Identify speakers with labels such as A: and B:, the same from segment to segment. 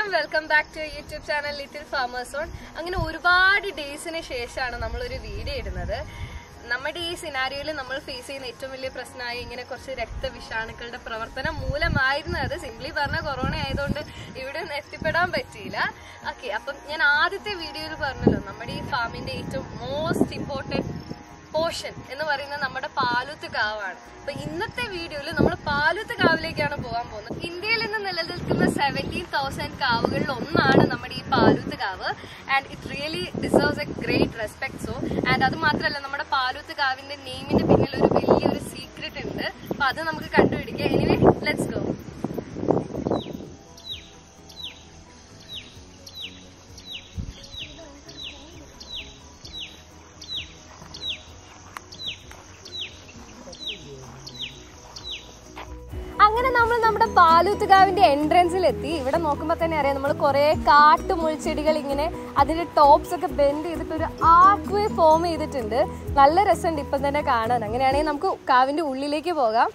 A: welcome back to YouTube channel little farmers on അങ്ങനെ ഒരുപാട് ഡേയ്സിന് ശേഷമാണ് നമ്മളൊരു വീഡിയോ ഇടുന്നത് നമ്മുടെ ഈ സിനാരിയോയിൽ നമ്മൾ ഫേസ് ചെയ്യുന്ന ഏറ്റവും വലിയ പ്രശ്നമായി ഇങ്ങനെ കുറച്ച് രക്തവിഷാണുക്കളുടെ പ്രവർത്തനം മൂലമായിരുന്നു അത് സിംപ്ലി പറഞ്ഞ കൊറോണ ആയതുകൊണ്ട് ഇവിടെ ഒന്നും എത്തിപ്പെടാൻ പറ്റിയില്ല ഓക്കെ അപ്പം ഞാൻ ആദ്യത്തെ വീഡിയോയിൽ പറഞ്ഞല്ലോ നമ്മുടെ ഈ ഫാമിന്റെ ഏറ്റവും മോസ്റ്റ് ഇമ്പോർട്ടൻറ്റ് പോഷൻ എന്ന് പറയുന്നത് നമ്മുടെ പാലൂത്ത് കാവാണ് അപ്പൊ ഇന്നത്തെ വീഡിയോയിൽ നമ്മൾ പാലൂത്ത് കാവിലേക്കാണ് പോകാൻ പോകുന്നത് ഇന്ത്യയിൽ ഇന്ന് നിലനിൽക്കുന്ന സെവൻറ്റീൻ തൗസൻഡ് കാവുകളിൽ ഒന്നാണ് നമ്മുടെ ഈ Palooth Kavu and it really deserves a great respect so and അത് മാത്രമല്ല നമ്മുടെ പാലൂത്ത് കാവിന്റെ നെയിമിന്റെ പിന്നിൽ ഒരു വലിയൊരു സീക്രട്ട് ഉണ്ട് അപ്പൊ അത് നമുക്ക് കണ്ടുപിടിക്കാം എനിവേ ലെറ്റ്സ് ഗോ അങ്ങനെ നമ്മൾ നമ്മുടെ പാലൂത്തുകാവിന്റെ എൻട്രൻസിൽ എത്തി ഇവിടെ നോക്കുമ്പോൾ തന്നെ അറിയാം നമ്മൾ കുറേ കാട്ടുമുൾച്ചെടികൾ ഇങ്ങനെ അതിന്റെ ടോപ്സ് ഒക്കെ ബെൻഡ് ചെയ്തിട്ട് ഒരു ആർക്ക് വേ ഫോം ചെയ്തിട്ടുണ്ട് നല്ല രസമുണ്ട് ഇപ്പം തന്നെ കാണാൻ അങ്ങനെയാണെങ്കിൽ നമുക്ക് കാവിന്റെ ഉള്ളിലേക്ക് പോകാം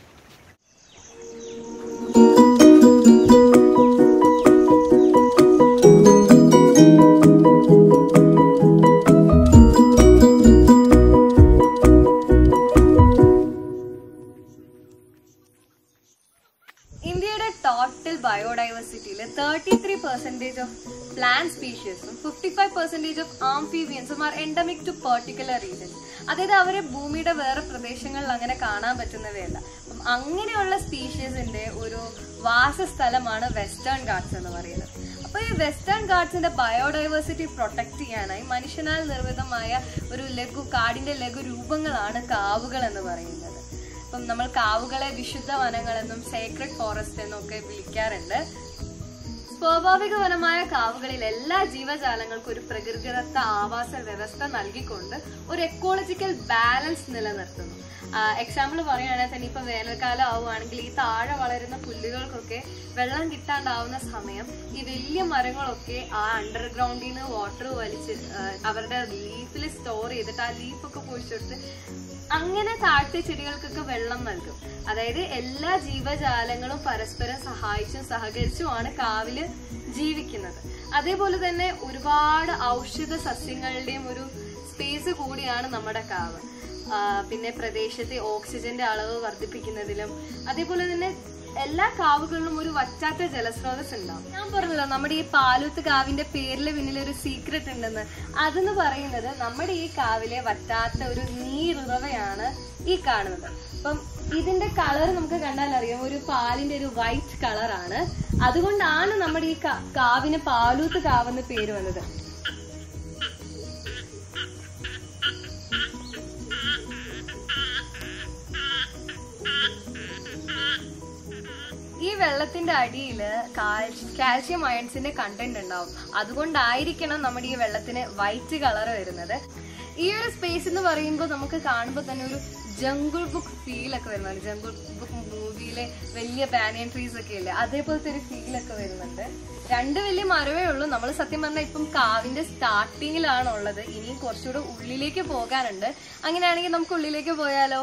A: ഇന്ത്യയുടെ ടോട്ടൽ ബയോഡൈവേഴ്സിറ്റിയിൽ thirty three percentage of plant സ്പീഷീസും ഫിഫ്റ്റി ഫൈവ് പെർസെൻറ്റേജ് ഓഫ് ആംഫീവിയൻസും are endemic to particular regions അതായത് അവരെ ഭൂമിയുടെ വേറെ പ്രദേശങ്ങളിൽ അങ്ങനെ കാണാൻ പറ്റുന്നവയല്ല അപ്പം അങ്ങനെയുള്ള സ്പീഷീസിന്റെ ഒരു വാസസ്ഥലമാണ് വെസ്റ്റേൺ ഗാർഡ്സ് എന്ന് പറയുന്നത് അപ്പോൾ ഈ വെസ്റ്റേൺ ഗാർഡ്സിന്റെ ബയോഡൈവേഴ്സിറ്റി പ്രൊട്ടക്ട് ചെയ്യാനായി മനുഷ്യനാൽ നിർമ്മിതമായ ഒരു ലഘു കാടിന്റെ ലഘു രൂപങ്ങളാണ് കാവുകൾ എന്ന് പറയുന്നത് ഇപ്പം നമ്മൾ കാവുകളെ വിശുദ്ധ വനങ്ങളെന്നും സേക്രഡ് ഫോറസ്റ്റ് എന്നും ഒക്കെ വിളിക്കാറുണ്ട് സ്വാഭാവിക വനമായ കാവുകളിൽ എല്ലാ ജീവജാലങ്ങൾക്കും ഒരു പ്രകൃതിദത്ത ആവാസ വ്യവസ്ഥ നൽകിക്കൊണ്ട് ഒരു എക്കോളജിക്കൽ ബാലൻസ് നിലനിർത്തുന്നു എക്സാമ്പിൾ പറയുകയാണെങ്കിൽ തന്നെ ഇപ്പൊ വേനൽക്കാലം ആവുകയാണെങ്കിൽ ഈ താഴെ വളരുന്ന പുല്ലുകൾക്കൊക്കെ വെള്ളം കിട്ടാണ്ടാവുന്ന സമയം ഈ വലിയ മരങ്ങളൊക്കെ ആ അണ്ടർഗ്രൗണ്ടിൽ നിന്ന് വാട്ടർ വലിച്ച് ആ, അവരുടെ ലീഫിൽ സ്റ്റോർ ചെയ്തിട്ട് ആ ലീഫൊക്കെ പൊഴിച്ചെടുത്ത് അങ്ങനെ താഴ്ത്തിയ ചെടികൾക്കൊക്കെ വെള്ളം നൽകും അതായത് എല്ലാ ജീവജാലങ്ങളും പരസ്പരം സഹായിച്ചും സഹകരിച്ചുമാണ് കാവില് ജീവിക്കുന്നത് അതേപോലെ തന്നെ ഒരുപാട് ഔഷധ സസ്യങ്ങളുടെയും ഒരു സ്പേസ് കൂടിയാണ് നമ്മുടെ കാവ് ആ, പിന്നെ പ്രദേശത്തെ ഓക്സിജന്റെ അളവ് വർദ്ധിപ്പിക്കുന്നതിലും അതേപോലെ തന്നെ എല്ലാ കാവുകളിലും ഒരു വറ്റാത്ത ജലസ്രോതസ് ഉണ്ടാവും ഞാൻ പറഞ്ഞല്ലോ നമ്മുടെ ഈ പാലൂത്ത് കാവിന്റെ പേരിൽ പിന്നിൽ ഒരു സീക്രട്ട് ഉണ്ടെന്ന് അതെന്ന് പറയുന്നത് നമ്മുടെ ഈ കാവിലെ വറ്റാത്ത ഒരു നീരുറവയാണ് ഈ കാണുന്നത് അപ്പം ഇതിന്റെ കളർ നമുക്ക് കണ്ടാൽ അറിയാം ഒരു പാലിന്റെ ഒരു വൈറ്റ് കളറാണ് അതുകൊണ്ടാണ് നമ്മുടെ ഈ കാ- കാവിന് പാലൂത്ത് കാവെന്ന് പേര് വന്നത് ഈ വെള്ളത്തിന്റെ അടിയിൽ കാൽഷ്യം അയൺസിന്റെ കണ്ടന്റ് ഉണ്ടാവും അതുകൊണ്ടായിരിക്കണം നമ്മുടെ ഈ വെള്ളത്തിന് വൈറ്റ് കളർ വരുന്നത് ഈ ഒരു സ്പേസ് എന്ന് പറയുമ്പോൾ നമുക്ക് കാണുമ്പോൾ തന്നെ ഒരു ജംഗിൾ ബുക്ക് ഫീൽ ഒക്കെ വരുന്നുണ്ട് ജംഗിൾ ബുക്ക് മൂവിയിലെ വലിയ ബാനിയൻ ട്രീസ് ഒക്കെ ഇല്ലേ അതേപോലത്തെ ഒരു ഫീൽ ഒക്കെ വരുന്നുണ്ട് രണ്ട് വലിയ മരമേ ഉള്ളൂ നമ്മൾ സത്യം പറഞ്ഞാൽ ഇപ്പം കാവിന്റെ സ്റ്റാർട്ടിങ്ങിലാണ് ഉള്ളത് ഇനിയും കുറച്ചുകൂടെ ഉള്ളിലേക്ക് പോകാനുണ്ട് അങ്ങനെയാണെങ്കിൽ നമുക്ക് ഉള്ളിലേക്ക് പോയാലോ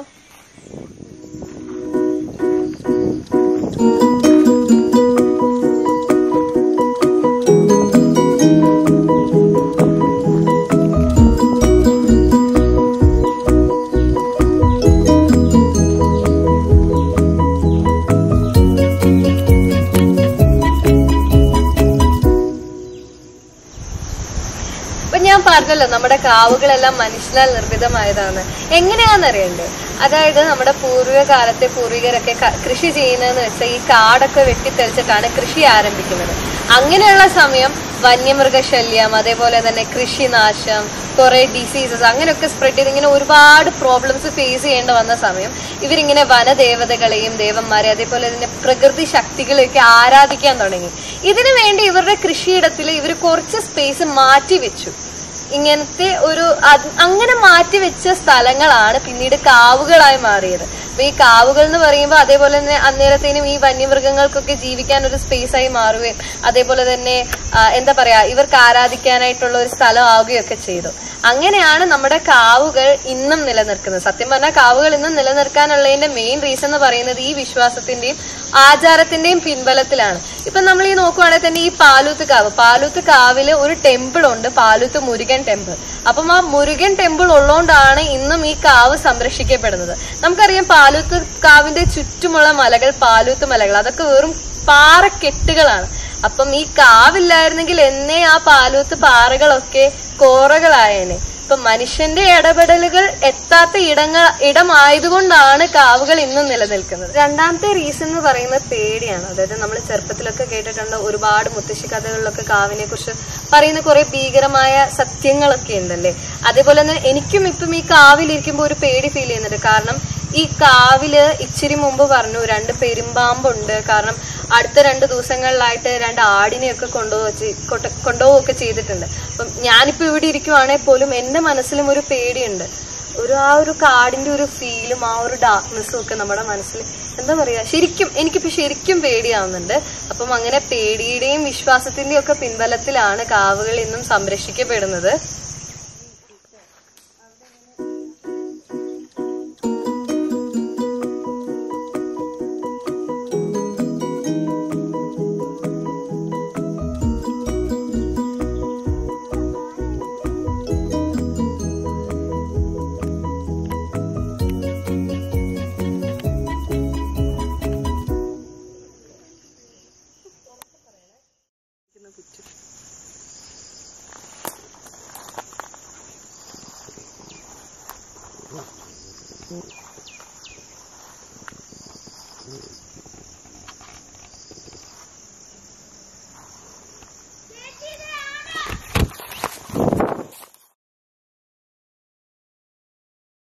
A: അപ്പൊ ഞാൻ പറഞ്ഞല്ലോ നമ്മുടെ കാവുകളെല്ലാം മനുഷ്യനാൽ നിർമ്മിതമായതാണ് എങ്ങനെയാണെന്ന് അറിയണ്ടേ അതായത് നമ്മുടെ പൂർവിക കാലത്തെ പൂർവികരൊക്കെ ക- കൃഷി ചെയ്യുന്നതെന്ന് വെച്ചാൽ ഈ കാടൊക്കെ വെട്ടിത്തെളിച്ചിട്ടാണ് കൃഷി ആരംഭിക്കുന്നത് അങ്ങനെയുള്ള സമയം വന്യമൃഗശല്യം അതേപോലെ തന്നെ കൃഷിനാശം കുറെ ഡിസീസസ് അങ്ങനെയൊക്കെ സ്പ്രെഡ് ചെയ്ത് ഇങ്ങനെ ഒരുപാട് പ്രോബ്ലംസ് ഫേസ് ചെയ്യേണ്ട വന്ന സമയം ഇവരിങ്ങനെ വനദേവതകളെയും ദേവന്മാരെ അതേപോലെ തന്നെ പ്രകൃതി ശക്തികളെയൊക്കെ ആരാധിക്കാൻ തുടങ്ങി ഇതിനു വേണ്ടി ഇവരുടെ കൃഷിയിടത്തിൽ ഇവർ കുറച്ച് സ്പേസ് മാറ്റി വെച്ചു ഇങ്ങനത്തെ ഒരു അത് അങ്ങനെ മാറ്റി വെച്ച സ്ഥലങ്ങളാണ് പിന്നീട് കാവുകളായി മാറിയത് അപ്പൊ ഈ കാവുകൾ എന്ന് പറയുമ്പോൾ അതേപോലെ തന്നെ അന്നേരത്തേനും ഈ വന്യമൃഗങ്ങൾക്കൊക്കെ ജീവിക്കാൻ ഒരു സ്പേസ് ആയി മാറുകയും അതേപോലെ തന്നെ ആ, എന്താ പറയാ ഇവർക്ക് ആരാധിക്കാനായിട്ടുള്ള ഒരു സ്ഥലം ആവുകയൊക്കെ ചെയ്തു അങ്ങനെയാണ് നമ്മുടെ കാവുകൾ ഇന്നും നിലനിൽക്കുന്നത് സത്യം പറഞ്ഞാൽ കാവുകൾ ഇന്നും നിലനിൽക്കാനുള്ളതിന്റെ മെയിൻ റീസൺ എന്ന് പറയുന്നത് ഈ വിശ്വാസത്തിന്റെയും ആചാരത്തിന്റെയും പിൻബലത്തിലാണ് ഇപ്പൊ നമ്മൾ ഈ നോക്കുവാണെങ്കിൽ തന്നെ ഈ പാലൂത്ത് കാവ് പാലൂത്ത് കാവില് ഒരു ടെമ്പിൾ ഉണ്ട് പാലൂത്ത് മുരുകൻ ടെമ്പിൾ അപ്പം ആ മുരുകൻ ടെമ്പിൾ ഉള്ളതുകൊണ്ടാണ് ഇന്നും ഈ കാവ് സംരക്ഷിക്കപ്പെടുന്നത് നമുക്കറിയാം പാലൂത്ത് കാവിന്റെ ചുറ്റുമുള്ള മലകൾ പാലൂത്ത് മലകൾ അതൊക്കെ വെറും പാറക്കെട്ടുകളാണ് അപ്പം ഈ കാവില്ലായിരുന്നെങ്കിൽ എന്നേ ആ പാലൂത്ത് പാറകളൊക്കെ കോറകളായേനെ ഇപ്പൊ മനുഷ്യന്റെ ഇടപെടലുകൾ എത്താത്ത ഇടങ്ങൾ ഇടമായതുകൊണ്ടാണ് കാവുകൾ ഇന്നും നിലനിൽക്കുന്നത് രണ്ടാമത്തെ റീസൺ എന്ന് പറയുന്നത് പേടിയാണ് അതായത് നമ്മൾ ചെറുപ്പത്തിലൊക്കെ കേട്ടിട്ടുണ്ട് ഒരുപാട് മുത്തശ്ശി കഥകളിലൊക്കെ കാവിനെ കുറിച്ച് പറയുന്ന കുറെ ഭീകരമായ സത്യങ്ങളൊക്കെ ഉണ്ടല്ലേ അതേപോലെ തന്നെ എനിക്കും ഇപ്പം ഈ കാവിലിരിക്കുമ്പോൾ ഒരു പേടി ഫീൽ ചെയ്യുന്നുണ്ട് കാരണം ഈ കാവില് ഇച്ചിരി മുമ്പ് പറഞ്ഞു രണ്ട് പെരുമ്പാമ്പുണ്ട് കാരണം അടുത്ത രണ്ട് ദിവസങ്ങളിലായിട്ട് രണ്ട് ആടിനെയൊക്കെ കൊണ്ടുപോയി കൊണ്ടുപോവുകയൊക്കെ ചെയ്തിട്ടുണ്ട് അപ്പം ഞാനിപ്പോ ഇവിടെ ഇരിക്കുവാണെങ്കിൽ പോലും എന്റെ മനസ്സിലും ഒരു പേടിയുണ്ട് ഒരു ആ ഒരു കാടിന്റെ ഒരു ഫീലും ആ ഒരു ഡാർക്ക്നെസ്സും ഒക്കെ നമ്മുടെ മനസ്സിൽ എന്താ പറയാ ശരിക്കും എനിക്കിപ്പോ ശരിക്കും പേടിയാവുന്നുണ്ട് അപ്പം അങ്ങനെ പേടിയുടെയും വിശ്വാസത്തിന്റെയും ഒക്കെ പിൻബലത്തിലാണ് കാവുകൾ ഇന്നും സംരക്ഷിക്കപ്പെടുന്നത്